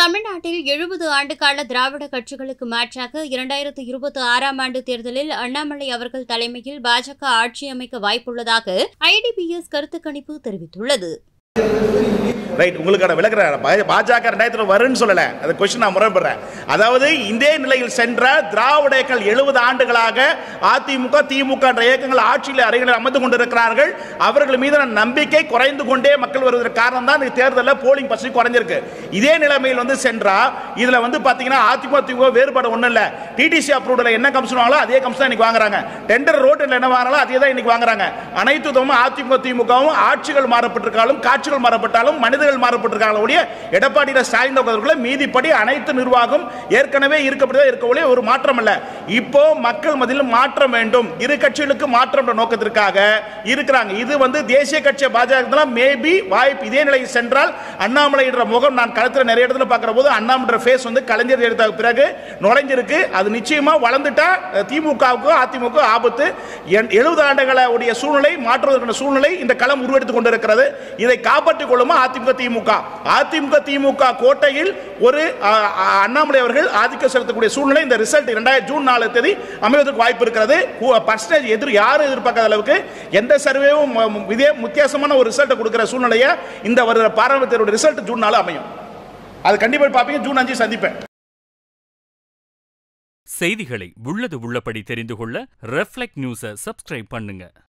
தமிழ்நாட்டில் எழுபது ஆண்டுகால திராவிட கட்சிகளுக்கு மாற்றாக இரண்டாயிரத்து இருபத்தி ஆறாம் ஆண்டு தேர்தலில் அண்ணாமலை அவர்கள் தலைமையில் பாஜக ஆட்சி அமைக்க வாய்ப்புள்ளதாக ஐடிபிஎஸ் கருத்து கணிப்பு தெரிவித்துள்ளது ரைட் உங்களுக்கான விளக்குற பாஜக ரெண்டாயிரத்துல வரும்னு சொல்லல அந்த கொஸ்டின் நான் முறைப்படுறேன் அதாவது இதே நிலையில் சென்ற திராவிட இயக்கங்கள் எழுபது ஆண்டுகளாக அதிமுக திமுக என்ற இயக்கங்கள் ஆட்சியில் அருகில் அமர்ந்து கொண்டிருக்கிறார்கள் அவர்கள் மீதான நம்பிக்கை குறைந்து கொண்டே மக்கள் வருவதற்கு காரணம் தான் இந்த தேர்தலில் போலிங் பர்சன்ட் குறைஞ்சிருக்கு இதே நிலைமையில் வந்து சென்றா இதுல வந்து பாத்தீங்கன்னா அதிமுக திமுக வேறுபாடு ஒண்ணும் இல்ல டிடிசி அப்ரூவ்ல என்ன கமிஷன் வாங்களோ அதே கமிஷன் தான் இன்னைக்கு வாங்குறாங்க டெண்டர் ரோட்டில் என்ன வாங்குறாங்களோ அதே தான் இன்னைக்கு வாங்குறாங்க அனைத்து விதமும் அதிமுக திமுகவும் ஆட்சிகள் மாறப்பட்டிருக்காலும் காட்சிகள் மாறப்பட்டாலும் மனிதர்கள் மாறப்பட்டிருக்காங்க ஒழிய எடப்பாடியில் ஸ்டாலின் அவர்களுக்குள்ள மீதிப்படி அனைத்து நிர்வாகம் ஏற்கனவே இருக்கப்பட்டதா இருக்கவில்லை ஒரு மாற்றம் அல்ல இப்போ மக்கள் மத்தியில் மாற்றம் வேண்டும் இரு கட்சிகளுக்கு மாற்றம் என்ற நோக்கத்திற்காக இருக்கிறாங்க இது வந்து தேசிய கட்சி பாஜக மேபி வாய்ப்பு இதே நிலையில் சென்றால் அண்ணாமலை என்ற முகம் நான் களத்தில் நிறைய இடத்துல பார்க்கிற போது அண்ணாமலை ஃபேஸ் வந்து கலைஞர் எடுத்த பிறகு நுழைஞ்சிருக்கு அது நிச்சயமா வளர்ந்துட்டா திமுகவுக்கு அதிமுக ஆபத்து எழுபது ஆண்டுகள உடைய சூழ்நிலை மாற்றுவதற்கான சூழ்நிலை இந்த களம் உருவெடுத்துக் கொண்டிருக்கிறது இதை காப்பாற்றிக் கொள்ளுமா அதிமுக திமுக அதிமுக திமுக கோட்டையில் ஒரு அ, அ, அண்ணாமலை அவர்கள் ஆதிக்கம் செலுத்தக்கூடிய சூழ்நிலை இந்த ரிசல்ட் இரண்டாயிரம் ஜூன் நாலு தேதி அமைவதற்கு வாய்ப்பு இருக்கிறது பர்சன்டேஜ் எதிர் யாரும் எதிர்பார்க்காத அளவுக்கு எந்த சர்வேவும் ம- ம- இதே வித்தியாசமான ஒரு ரிசல்ட்டை கொடுக்கிற சூழ்நிலையை இந்த வருகிற பாராளுமன்ற ரிசல்ட் ஜூன் நாலு அமையும் அது கண்டிப்பாக பார்ப்பீங்க ஜூன் அஞ்சு சந்திப்பேன் செய்திகளை உள்ளது உள்ளபடி தெரிந்து கொள்ள ரெஃப்ளெக்ட் நியூஸை சப்ஸ்கிரைப் பண்ணுங்க